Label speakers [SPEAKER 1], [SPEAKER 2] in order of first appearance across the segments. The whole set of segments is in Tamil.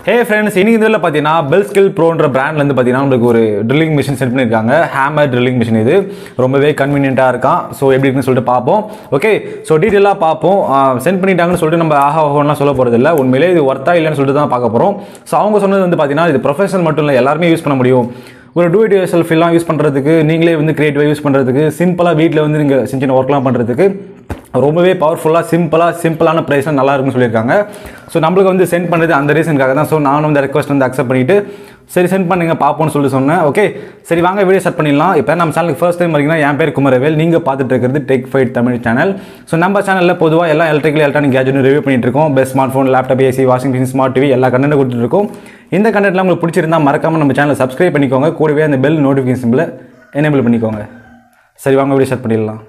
[SPEAKER 1] ஹே ஃப்ரெண்ட்ஸ் இன்னைக்கு இதில் பார்த்தீங்கன்னா பெல் ஸ்கில் ப்ரோன்ற பிராண்ட்லேருந்து பார்த்தீங்கன்னா நம்மளுக்கு ஒரு ட்ரில்லிங் மிஷின் செட் பண்ணியிருக்காங்க ஹேமர் ட்ரில்லிங் மிஷின் இது ரொம்பவே கன்வீனியண்ட்டாக இருக்கான் ஸோ எப்படி இருக்குன்னு சொல்லிட்டு பார்ப்போம் ஓகே ஸோ டீட்டெயிலாக பார்ப்போம் சென்ட் பண்ணிட்டாங்கன்னு சொல்லிட்டு நம்ம ஆஹா ஓஹோலாம் சொல்ல போகிறது இல்லை உண்மையிலே இது ஒர்த்தா இல்லைன்னு சொல்லிட்டு தான் பார்க்க போகிறோம் ஸோ அவங்க சொன்னது வந்து பார்த்தீங்கன்னா இது ப்ரொஃபஷனல் மட்டும் இல்லை எல்லாருமே யூஸ் பண்ண முடியும் ஒரு டூ இட் யூர் செல்ஃப் எல்லாம் யூஸ் பண்ணுறதுக்கு நீங்களே வந்து கிரியேட்டிவாக யூஸ் பண்ணுறதுக்கு சிம்பிளாக வீட்டில் வந்து நீங்கள் சின்ன சின்ன ஒர்க்லாம் பண்ணுறதுக்கு ரொம்பவே பவர்ஃபுல்லாக சிம்பிளாக சிம்பிளான ப்ரைஸில் நல்லா இருக்குன்னு சொல்லியிருக்காங்க ஸோ நம்மளுக்கு வந்து சென்ட் பண்ணுறது அந்த ரீசனுக்காக தான் ஸோ நானும் இந்த ரெக்வஸ்ட் வந்து அக்செப்ட் பண்ணிவிட்டு சரி சென்ட் பண்ணுங்க பார்ப்போம்னு சொல்லி சொன்னேன் ஓகே சரி வாங்க வீடியோ செட் பண்ணிடலாம் இப்போ நம்ம சேனலுக்கு ஃபர்ஸ்ட் டைம் வரீங்கன்னா என் பேர் குமரவேல் நீங்கள் பார்த்துட்டு இருக்கிறது tech fight Tamil channel so நம்ம சேனலில் பொதுவாக எல்லா எலக்ட்ரிக்கல் எலக்ட்ரானிக் கேஜெட்டும் ரிவ்யூ பண்ணிட்டு இருக்கோம் best smart phone laptop AC washing machine smart TV எல்லா கண்டென்ட் கொடுத்துட்டு இருக்கோம் இந்த கண்டென்ட்லாம் உங்களுக்கு பிடிச்சிருந்தா மறக்காமல் நம்ம சேனலை சப்ஸ்கிரைப் பண்ணிக்கோங்க கூடவே அந்த பெல் நோட்டிஃபிகேஷன் சிம்பிளை எனேபிள் பண்ணிக்கோங்க சரி வாங்க வீடியோ செட் பண்ணிடலாம்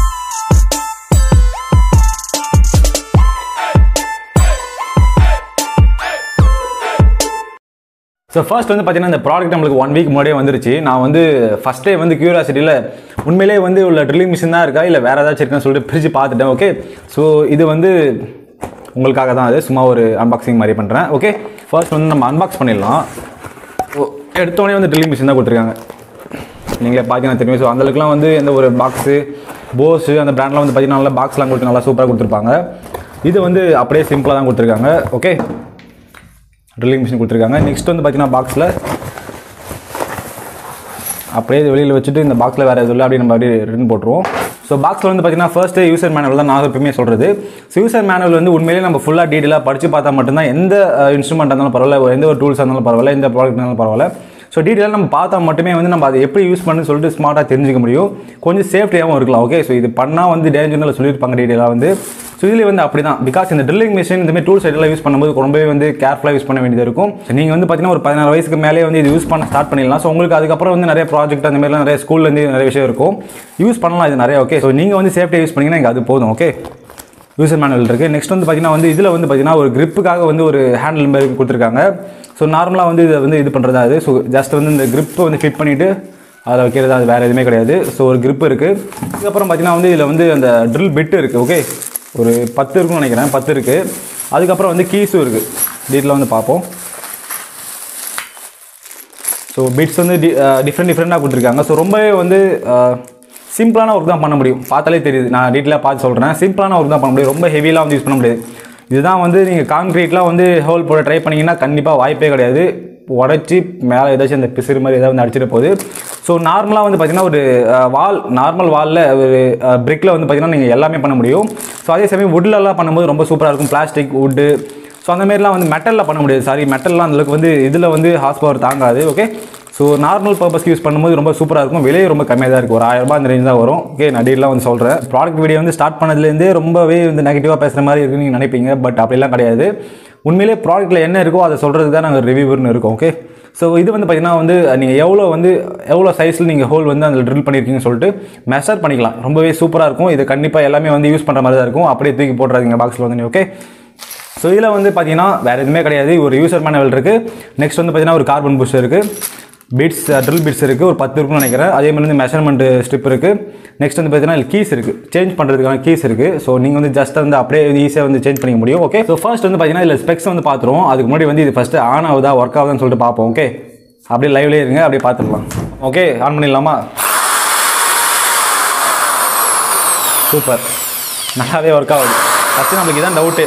[SPEAKER 1] ஸோ ஃபர்ஸ்ட் வந்து பார்த்தீங்கன்னா இந்த ப்ராடக்ட் நம்மளுக்கு ஒன் வீக் முன்னாடியே வந்துருச்சு நான் வந்து ஃபஸ்ட்டே வந்து கியூரியாசிட்டியில் உண்மையிலே வந்து உள்ள ட்ரில்லிங் மிஷின் தான் இருக்கா இல்லை வேறு ஏதாச்சும் இருக்கான்னு சொல்லிட்டு பிரித்து பார்த்துட்டேன் ஓகே ஸோ இது வந்து உங்களுக்காக தான் அது சும்மா ஒரு அன்பாக்சிங் மாதிரி பண்ணுறேன் ஓகே ஃபர்ஸ்ட் வந்து நம்ம அன்பாக்ஸ் பண்ணிடலாம் ஓ எடுத்தோடனே வந்து ட்ரில்லிங் மிஷின் தான் கொடுத்துருக்காங்க நீங்களே பார்த்தீங்கன்னா தெரியும் ஸோ அந்தளவுக்குலாம் வந்து எந்த ஒரு பாக்ஸு போஸு அந்த பிராண்ட்லாம் வந்து பார்த்தீங்கன்னா நல்லா பாக்ஸ்லாம் கொடுத்து நல்லா சூப்பராக கொடுத்துருப்பாங்க இது வந்து அப்படியே சிம்பிளாக தான் கொடுத்துருக்காங்க ஓகே ட்ரில்லிங் மிஷின் கொடுத்துருக்காங்க நெக்ஸ்ட் வந்து பார்த்தீங்கன்னா பாக்ஸில் அப்படியே இது வெளியில் வச்சுட்டு இந்த பாக்ஸில் வேறு எதுவும் இல்லை அப்படியே நம்ம அப்படியே ரிட்டன் போட்டுருவோம் ஸோ பாக்ஸில் வந்து பார்த்தீங்கன்னா ஃபர்ஸ்ட்டு யூசர் மேனுவல் தான் நான் எப்பயுமே சொல்கிறது ஸோ யூசர் மேனுவல் வந்து உண்மையிலேயே நம்ம ஃபுல்லாக டீட்டெயிலாக படித்து பார்த்தா மட்டும்தான் எந்த இன்ஸ்ட்ருமெண்ட் இருந்தாலும் பரவாயில்ல எந்த ஒரு டூல்ஸ் இருந்தாலும் பரவாயில்ல எந்த ப்ராடக்ட் இருந்தாலும் பரவாயில்ல ஸோ டீட்டெயிலாக நம்ம பார்த்தா மட்டுமே வந்து நம்ம அதை எப்படி யூஸ் பண்ணு சொல்லிட்டு ஸ்மார்ட்டாக தெரிஞ்சுக்க முடியும் கொஞ்சம் சேஃப்டியாகவும் இருக்கலாம் ஓகே ஸோ இது பண்ணால் வந்து டேஞ்சர்னு சொல்லியிருப்பாங்க டீட்டெயிலாக வந்து ஸோ இதில் வந்து அப்படி தான் பிகாஸ் இந்த ட்ரில்லிங் மிஷின் இந்த மாதிரி டூல்ஸ் எல்லாம் யூஸ் பண்ணும்போது ரொம்பவே வந்து கேர்ஃபுல்லாக யூஸ் பண்ண வேண்டியது இருக்கும் ஸோ நீங்கள் வந்து பார்த்தீங்கன்னா ஒரு பதினாறு வயசுக்கு மேலே வந்து இது யூஸ் பண்ண ஸ்டார்ட் பண்ணிடலாம் ஸோ உங்களுக்கு அதுக்கப்புறம் வந்து நிறைய ப்ராஜெக்ட் அந்த மாதிரிலாம் நிறைய ஸ்கூல்லேருந்து நிறைய விஷயம் இருக்கும் யூஸ் பண்ணலாம் இது நிறைய ஓகே ஸோ நீங்கள் வந்து சேஃப்டியாக யூஸ் பண்ணிங்கன்னா இங்கே அது போதும் ஓகே யூசர் மேனுவல் இருக்குது நெக்ஸ்ட் வந்து பார்த்தீங்கன்னா வந்து இதில் வந்து பார்த்தீங்கன்னா ஒரு gripக்காக வந்து ஒரு ஹேண்டில் மாதிரி கொடுத்துருக்காங்க ஸோ நார்மலாக வந்து இதை வந்து இது பண்ணுறதா அது ஸோ ஜஸ்ட் வந்து இந்த grip வந்து ஃபிட் பண்ணிவிட்டு அதில் வைக்கிறது அது வேறு எதுவுமே கிடையாது ஸோ ஒரு grip இருக்குது அதுக்கப்புறம் பார்த்தீங்கன்னா வந்து இதில் வந்து அந்த ட்ரில் பிட்டு இருக்குது ஓகே ஒரு பத்து இருக்குன்னு நினைக்கிறேன் பத்து இருக்குது அதுக்கப்புறம் வந்து கீஸும் இருக்குது டீட்டெயிலாக வந்து பார்ப்போம் ஸோ பிட்ஸ் வந்து டிஃப்ரெண்ட் டிஃப்ரெண்ட்டாக கொடுத்துருக்காங்க ஸோ ரொம்பவே வந்து சிம்பிளான ஒர்க் தான் பண்ண முடியும் பார்த்தாலே தெரியுது நான் டீட்டெயிலாக பார்த்து சொல்கிறேன் சிம்பிளான ஒர்க் தான் பண்ண முடியும் ரொம்ப ஹெவியெலாம் வந்து யூஸ் பண்ண முடியாது இதுதான் வந்து நீங்கள் கான்க்ரீட்லாம் வந்து ஹோல் போட ட்ரை பண்ணிங்கன்னா கண்டிப்பாக வாய்ப்பே கிடையாது உடச்சி மேலே ஏதாச்சும் அந்த பிசிறு மாதிரி ஏதாவது வந்து அடிச்சிட போகுது ஸோ நார்மலாக வந்து பார்த்தீங்கன்னா ஒரு வால் நார்மல் வாலில் ஒரு பிரிக்கில் வந்து பார்த்தீங்கன்னா நீங்கள் எல்லாமே பண்ண முடியும் ஸோ அதே சமயம் வுட்லலாம் பண்ணும்போது ரொம்ப சூப்பராக இருக்கும் பிளாஸ்டிக் வுட்டு ஸோ அந்த மாதிரிலாம் வந்து மெட்டலில் பண்ண முடியாது சாரி மெட்டல்லாம் அந்தளவுக்கு வந்து இதில் வந்து ஹார்ஸ் பவர் தாங்காது ஓகே ஸோ நார்மல் பர்பஸ்க்கு யூஸ் பண்ணும்போது ரொம்ப சூப்பராக இருக்கும் விலையே ரொம்ப கம்மியாக தான் இருக்குது ஒரு ஆயிரம் ரூபாய் அந்த ரேஞ்ச் தான் வரும் ஓகே நான் டீலாம் வந்து சொல்கிறேன் ப்ராடக்ட் வீடியோ வந்து ஸ்டார்ட் பண்ணதுலேருந்தே ரொம்பவே வந்து நெகட்டிவாக பேசுகிற மாதிரி இருக்குன்னு நீங்கள் நினைப்பீங்க பட் அப்படிலாம் கிடையாது உண்மையிலே ப்ராடக்ட்டில் என்ன இருக்கோ அதை சொல்கிறது தான் நாங்கள் ரிவ்யூவர்னு இருக்கோம் ஓகே ஸோ இது வந்து பார்த்தீங்கன்னா வந்து நீங்கள் எவ்வளோ வந்து எவ்வளோ சைஸில் நீங்கள் ஹோல் வந்து அதில் ட்ரில் பண்ணியிருக்கீங்கன்னு சொல்லிட்டு மெஷர் பண்ணிக்கலாம் ரொம்பவே சூப்பராக இருக்கும் இது கண்டிப்பாக எல்லாமே வந்து யூஸ் பண்ணுற மாதிரி தான் இருக்கும் அப்படியே தூக்கி போட்டுறாதீங்க பாக்ஸில் வந்து ஓகே ஸோ இதில் வந்து பார்த்தீங்கன்னா வேறு எதுவுமே கிடையாது ஒரு யூசர் மேனுவல் இருக்குது நெக்ஸ்ட் வந்து பார்த்தீங்கன்னா ஒரு கார்பன் புஷ் இருக்குது பிட்ஸ் ட்ரில் பிட்ஸ் இருக்குது ஒரு பத்து இருக்குன்னு நினைக்கிறேன் அதே மாதிரி வந்து மெஷர்மெண்ட் ஸ்ட்ரிப் இருக்குது நெக்ஸ்ட் வந்து பார்த்தீங்கன்னா கீஸ் இருக்குது சேஞ்ச் பண்ணுறதுக்கான கீஸ் இருக்குது ஸோ நீங்கள் வந்து ஜஸ்ட் வந்து அப்படியே ஈஸியாக வந்து சேஞ்ச் பண்ணிக்க முடியும் ஓகே ஸோ ஃபர்ஸ்ட் வந்து பார்த்தீங்கன்னா இதில் ஸ்பெக்ஸ் வந்து பார்த்துருவோம் அதுக்கு முன்னாடி வந்து இது ஃபஸ்ட்டு ஆன் ஆகுதா ஒர்க் ஆகுதான்னு சொல்லிட்டு பார்ப்போம் ஓகே அப்படியே லைவ்லேயே இருங்க அப்படியே பார்த்துடலாம் ஓகே ஆன் பண்ணிடலாமா சூப்பர் நல்லாவே ஒர்க் ஆகுது ஃபஸ்ட்டு நம்மளுக்கு இதான் டவுட்டு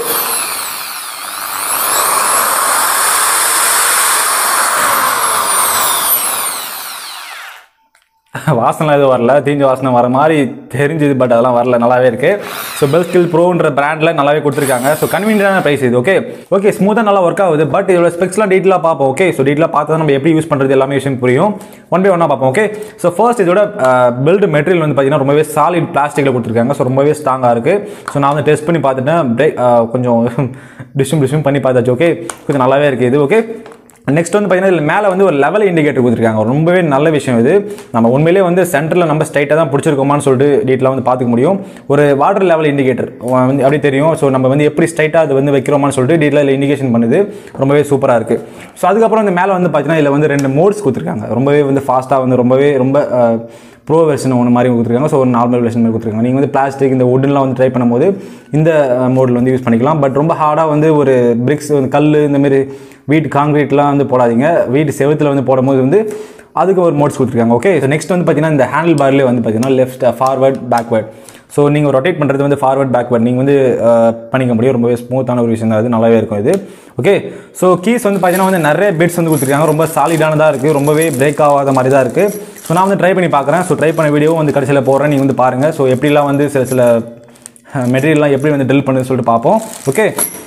[SPEAKER 1] வாசனை எதுவும் வரல தீஞ்ச வாசனை வர மாதிரி தெரிஞ்சுது பட் அதெல்லாம் வரல நல்லாவே இருக்கு ஸோ பெல் ஸ்கில் ப்ரோன்ற பிராண்டில் நல்லாவே கொடுத்துருக்காங்க ஸோ கன்வீனியன்டான ப்ரைஸ் இது ஓகே ஓகே ஸ்மூத்தாக நல்லா ஒர்க் ஆகுது பட் இதோட ஸ்பெக்ஸ்லாம் டீட்டெயிலாக பார்ப்போம் ஓகே ஸோ டீட்டெயிலாக பார்த்தா நம்ம எப்படி யூஸ் பண்ணுறது எல்லாமே விஷயம் புரியும் ஒன் பை ஒன்னாக பார்ப்போம் ஓகே ஸோ ஃபர்ஸ்ட் இதோட பில்டு மெட்டீரியல் வந்து பார்த்தீங்கன்னா ரொம்பவே சாலிட் பிளாஸ்டிக்கில் கொடுத்துருக்காங்க ஸோ ரொம்பவே ஸ்ட்ராங்காக இருக்குது ஸோ நான் வந்து டெஸ்ட் பண்ணி பார்த்துட்டேன் பிரேக் கொஞ்சம் டிஷ்யூம் டிஷ்யூம் பண்ணி பார்த்தாச்சு ஓகே கொஞ்சம் நல்லாவே இருக்குது இது ஓகே நெக்ஸ்ட் வந்து பார்த்தீங்கன்னா இதில் மேலே வந்து ஒரு லெவல் இண்டிகேட்டர் கொடுத்துருக்காங்க ரொம்பவே நல்ல விஷயம் இது நம்ம உண்மையிலேயே வந்து சென்டரில் நம்ம ஸ்ட்ரைட்டாக தான் பிடிச்சிருக்கோமான்னு சொல்லிட்டு டீட்டெயிலாக வந்து பார்த்துக்க முடியும் ஒரு வாட்டர் லெவல் இண்டிகேட்டர் வந்து அப்படி தெரியும் ஸோ நம்ம வந்து எப்படி ஸ்ட்ரைட்டாக அது வந்து வைக்கிறோமான்னு சொல்லிட்டு டீட்டெயிலாக இதில் இண்டிகேஷன் பண்ணுது ரொம்பவே சூப்பராக இருக்குது ஸோ அதுக்கப்புறம் இந்த மேலே வந்து பார்த்தீங்கன்னா இதில் வந்து ரெண்டு மோட்ஸ் கொடுத்துருக்காங்க ரொம்பவே வந்து ஃபாஸ்ட்டாக வந்து ரொம்பவே ரொம்ப ப்ரோ வெர்ஷன் ஒன்று மாதிரி கொடுத்துருக்காங்க ஸோ ஒரு நார்மல் வெர்ஷன் மாதிரி கொடுத்துருக்காங்க நீங்கள் வந்து பிளாஸ்டிக் இந்த வுட்லாம் வந்து ட்ரை பண்ணும்போது இந்த மோடில் வந்து யூஸ் பண்ணிக்கலாம் பட் ரொம்ப ஹார்டாக வந்து ஒரு பிரிக்ஸ் கல் இந்த மாதிரி வீட்டு காங்கிரீட்லாம் வந்து போடாதீங்க வீட்டு செவத்தில் வந்து போடும்போது வந்து அதுக்கு ஒரு மோட்ஸ் கொடுத்துருக்காங்க ஓகே ஸோ நெக்ஸ்ட் வந்து பார்த்தீங்கன்னா இந்த ஹேண்டில் பார்லேயே வந்து பார்த்தீங்கன்னா லெஃப்ட் ஃபார்வர்ட் பேக்வேர்ட் ஸோ நீங்கள் ரொட்டேட் பண்ணுறது வந்து ஃபார்வர்ட் பேக்வேர்ட் நீங்கள் வந்து அஹ், பண்ணிக்க முடியும் ரொம்பவே ஸ்மூத்தான ஒரு விஷயம் தான் அது நல்லாவே இருக்கும் இது ஓகே ஸோ கீஸ் வந்து பார்த்தீங்கன்னா வந்து நிறைய பிட்ஸ் வந்து கொடுத்துருக்காங்க ரொம்ப சாலிடானதாக இருக்குது ரொம்பவே பிரேக் ஆகாத மாதிரி தான் இருக்குது ஸோ நான் வந்து ட்ரை பண்ணி பார்க்குறேன் ஸோ ட்ரை பண்ண வீடியோ வந்து கடைசியில் போடுறேன் நீங்கள் வந்து பாருங்கள் ஸோ எப்படிலாம் வந்து சில சில மெட்டீரியல்லாம் எப்படி வந்து ட்ரில் பண்ணுன்னு சொல்லிட்டு பார்ப்போம் ஓகே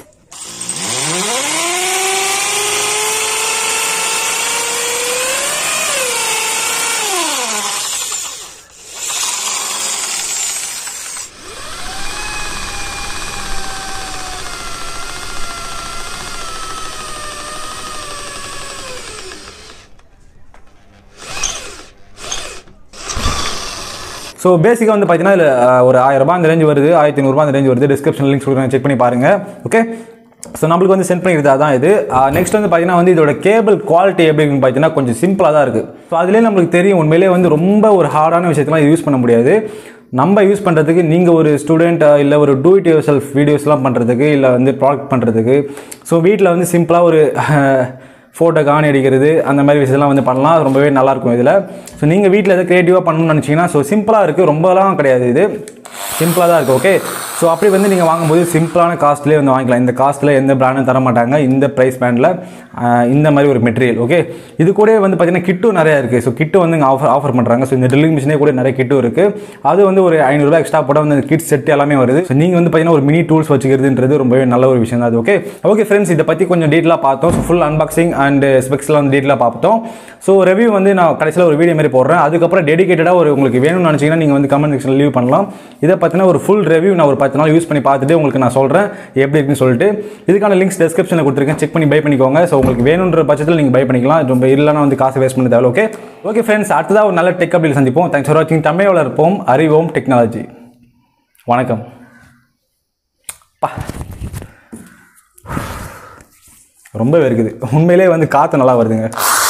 [SPEAKER 1] ஸோ பேசிக்காக வந்து பார்த்தீங்கன்னா இதில் ஒரு ஆயிரம் ரூபாய் அந்த ரேஞ்ச் வருது ஆயிரத்தி ஐநூறுபா அந்த ரேஞ்ச் வருது டிஸ்கிரிப்ஷன் லிங்க்ஸ் கொடுக்குறேன் செக் பண்ணி பாருங்க ஓகே ஸோ நம்மளுக்கு வந்து சென்ட் பண்ணிக்கிறது அதான் இது நெக்ஸ்ட் வந்து பார்த்தீங்கன்னா வந்து இதோட கேபிள் குவாலிட்டி எப்படி இருக்குன்னு பார்த்தீங்கன்னா கொஞ்சம் சிம்பிளாக தான் இருக்குது ஸோ அதுலேயே நம்மளுக்கு தெரியும் உண்மையிலேயே வந்து ரொம்ப ஒரு ஹார்டான விஷயத்தெல்லாம் யூஸ் பண்ண முடியாது நம்ம யூஸ் பண்ணுறதுக்கு நீங்கள் ஒரு ஸ்டூடெண்ட் இல்லை ஒரு டூ இட் யுவர் செல்ஃப் வீடியோஸ்லாம் பண்ணுறதுக்கு இல்லை வந்து ப்ராடக்ட் பண்ணுறதுக்கு ஸோ வீட்டில் வந்து சிம்பிளாக ஒரு ஃபோட்டோ காணி அடிக்கிறது அந்த மாதிரி விஷயம்லாம் வந்து பண்ணலாம் ரொம்பவே நல்லாயிருக்கும் இதில் ஸோ நீங்கள் வீட்டில் எதாவது க்ரியேட்டிவாக பண்ணணும்னு நினச்சிங்கன்னா ஸோ சிம்பிளாக இருக்குது ரொம்பலாம் கிடையாது இது சிம்பிளாக தான் இருக்குது ஓகே ஸோ அப்படி வந்து நீங்கள் வாங்கும்போது சிம்பிளான காஸ்ட்லேயே வந்து வாங்கிக்கலாம் இந்த காஸ்ட்டில் எந்த பிராண்டும் தர மாட்டாங்க இந்த ப்ரைஸ் பேண்டில் இந்த மாதிரி ஒரு மெட்டீரியல் ஓகே இது கூட வந்து பார்த்தீங்கன்னா கிட்டும் நிறையா இருக்குது ஸோ கிட்டு வந்து இங்கே ஆஃபர் ஆஃபர் பண்ணுறாங்க ஸோ இந்த ட்ரில்லிங் மிஷினே கூட நிறைய கிட்டும் இருக்குது அது வந்து ஒரு ஐநூறுரூவா எக்ஸ்ட்ரா போட்டால் வந்து கிட் செட் எல்லாமே வருது ஸோ நீங்கள் வந்து பார்த்தீங்கன்னா ஒரு மினி டூல்ஸ் வச்சுக்கிறதுன்றது ரொம்பவே நல்ல ஒரு விஷயம் தான் அது ஓகே ஓகே ஃப்ரெண்ட்ஸ் இதை பற்றி கொஞ்சம் டீட்டெயிலாக பார்த்தோம் ஸோ ஃபுல் அன்பாக்சிங் அண்ட் ஸ்பெக்ஸ்லாம் வந்து டீட்டெயிலாக பார்த்தோம் ஸோ ரிவ்யூ வந்து நான் கடைசியில் ஒரு வீடியோ மாதிரி போடுறேன் அதுக்கப்புறம் டெடிகேட்டடாக ஒரு உங்களுக்கு வேணும்னு நினச்சிங்கன்னா நீங்கள் வந்து கமெண்ட் செக்ஷனில் லீவ் பண்ணலாம் இதை பற்றின ஒரு ஃபுல் ரிவ்யூ நான் ஒரு பத்து நாள் யூஸ் பண்ணி பார்த்துட்டு உங்களுக்கு நான் சொல்கிறேன் எப்படி இருக்குன்னு சொல்லிட்டு இதுக்கான லிங்க்ஸ் டிஸ்கிரிப்ஷனில் கொடுத்துருக்கேன் செக் பண்ணி பை பண்ணிக்கோங்க ஸோ உங்களுக்கு வேணுன்ற பட்சத்தில் நீங்கள் பை பண்ணிக்கலாம் இது ரொம்ப இல்லைனா வந்து காசு வேஸ்ட் பண்ண தேவை ஓகே ஓகே ஃப்ரெண்ட்ஸ் அடுத்ததாக ஒரு நல்ல டெக் அப்டேட் சந்திப்போம் தேங்க்ஸ் ஃபார் வாட்சிங் தமிழ் வளர்ப்போம் அறிவோம் டெக்னாலஜி வணக்கம் பா ரொம்பவே இருக்குது உண்மையிலே வந்து காற்று நல்லா வருதுங்க